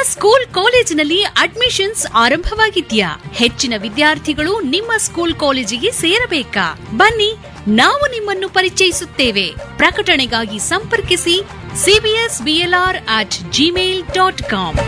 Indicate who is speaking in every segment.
Speaker 1: school ಕಾಲೇಜಿನಲ್ಲಿ admissions ಆರಂಭವಾಗಿದ್ಯಾ ಹೆಚ್ಚಿನ ವಿದ್ಯಾರ್ಥಿಗಳು ನಿಮ್ಮ ಸ್ಕೂಲ್ ಕಾಲೇಜಿಗೆ ಸೇರಬೇಕಾ ಬನ್ನಿ ನಾವು ನಿಮ್ಮನ್ನು ಪರಿಚಯಿಸುತ್ತೇವೆ ಪ್ರಕಟಣೆಗಾಗಿ ಸಂಪರ್ಕಿಸಿ C B S B L R at Gmail dot com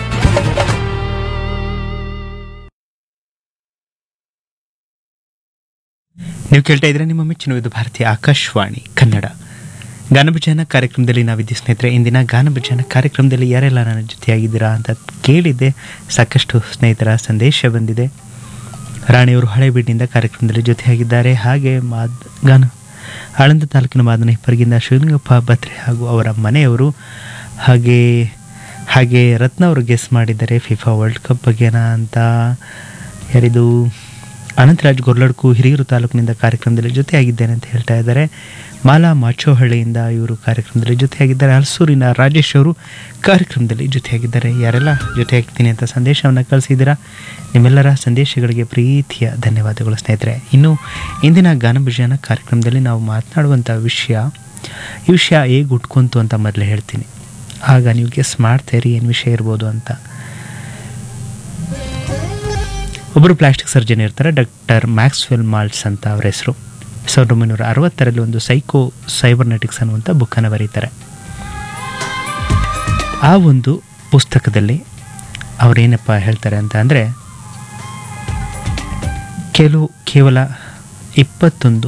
Speaker 2: ನೀವು ಕೇಳ್ತಾ ಇದ್ರೆ ನಿಮ್ಮ ಮೆಚ್ಚಿನ ಇದು ಭಾರತೀಯ ಆಕಾಶವಾಣಿ ಕನ್ನಡ ಗಾನಭಜನ ಕಾರ್ಯಕ್ರಮದಲ್ಲಿ ನಾವಿದ್ದೀವಿ ಸ್ನೇಹಿತರೆ ಇಂದಿನ ಗಾನಭಜನ ಕಾರ್ಯಕ್ರಮದಲ್ಲಿ ಯಾರೆಲ್ಲ ನನ್ನ ಜೊತೆಯಾಗಿದ್ದೀರಾ ಅಂತ ಕೇಳಿದ್ದೆ ಸಾಕಷ್ಟು ಸ್ನೇಹಿತರ ಸಂದೇಶ ಬಂದಿದೆ ರಾಣಿಯವರು ಹಳೆಬೀಡಿನಿಂದ ಕಾರ್ಯಕ್ರಮದಲ್ಲಿ ಜೊತೆಯಾಗಿದ್ದಾರೆ ಹಾಗೆ ಮಾದ್ ಗಾನ ಆಳಂದ ತಾಲೂಕಿನ ಮಾದನ ಹಿಪ್ಪರ್ಗಿಂದ ಶಿವಲಿಂಗಪ್ಪ ಬತ್ರೆ ಹಾಗೂ ಅವರ ಮನೆಯವರು ಹಾಗೆ ಹಾಗೆ ರತ್ನ ಅವರು ಗೆಸ್ ಮಾಡಿದ್ದಾರೆ ಫಿಫಾ ವರ್ಲ್ಡ್ ಕಪ್ ಬಗ್ಗೆನಾ ಅಂತ ಯಾರಿದು ಅನಂತರಾಜ್ ಗೊರ್ಲಡ್ಕು ಹಿರಿಯೂರು ತಾಲೂಕಿನಿಂದ ಕಾರ್ಯಕ್ರಮದಲ್ಲಿ ಜೊತೆಯಾಗಿದ್ದೇನೆ ಅಂತ ಹೇಳ್ತಾ ಇದ್ದಾರೆ ಮಾಲಾ ಮಾಚೋಹಳ್ಳಿಯಿಂದ ಇವರು ಕಾರ್ಯಕ್ರಮದಲ್ಲಿ ಜೊತೆಯಾಗಿದ್ದಾರೆ ಹಲಸೂರಿನ ರಾಜೇಶ್ ಅವರು ಕಾರ್ಯಕ್ರಮದಲ್ಲಿ ಜೊತೆಯಾಗಿದ್ದಾರೆ ಯಾರೆಲ್ಲ ಜೊತೆಯಾಗ್ತೀನಿ ಅಂತ ಸಂದೇಶವನ್ನು ಕಳಿಸಿದ್ದೀರಾ ನಿಮ್ಮೆಲ್ಲರ ಸಂದೇಶಗಳಿಗೆ ಪ್ರೀತಿಯ ಧನ್ಯವಾದಗಳು ಸ್ನೇಹಿತರೆ ಇನ್ನು ಇಂದಿನ ಗಾನಭಜನ ಕಾರ್ಯಕ್ರಮದಲ್ಲಿ ನಾವು ಮಾತನಾಡುವಂಥ ವಿಷಯ ಈ ವಿಷಯ ಹೇಗೆ ಹುಟ್ಕೊಂತು ಅಂತ ಮೊದಲು ಹೇಳ್ತೀನಿ ಆಗ ನೀವು ಗೆಸ್ ಮಾಡ್ತೀರಿ ಏನು ವಿಷಯ ಇರ್ಬೋದು ಅಂತ ಒಬ್ಬರು ಪ್ಲಾಸ್ಟಿಕ್ ಸರ್ಜನ್ ಇರ್ತಾರೆ ಡಾಕ್ಟರ್ ಮ್ಯಾಕ್ಸ್ವೆಲ್ ಮಾಲ್ಟ್ಸ್ ಅಂತ ಅವರ ಹೆಸರು ಸಾವಿರದ ಒಂಬೈನೂರ ಅರವತ್ತರಲ್ಲಿ ಒಂದು ಸೈಕೋ ಸೈಬರ್ನೆಟಿಕ್ಸ್ ಅನ್ನುವಂಥ ಬುಕ್ಕನ್ನು ಬರೀತಾರೆ ಆ ಒಂದು ಪುಸ್ತಕದಲ್ಲಿ ಅವರೇನಪ್ಪ ಹೇಳ್ತಾರೆ ಅಂತ ಅಂದರೆ ಕೆಲವು ಕೇವಲ ಇಪ್ಪತ್ತೊಂದು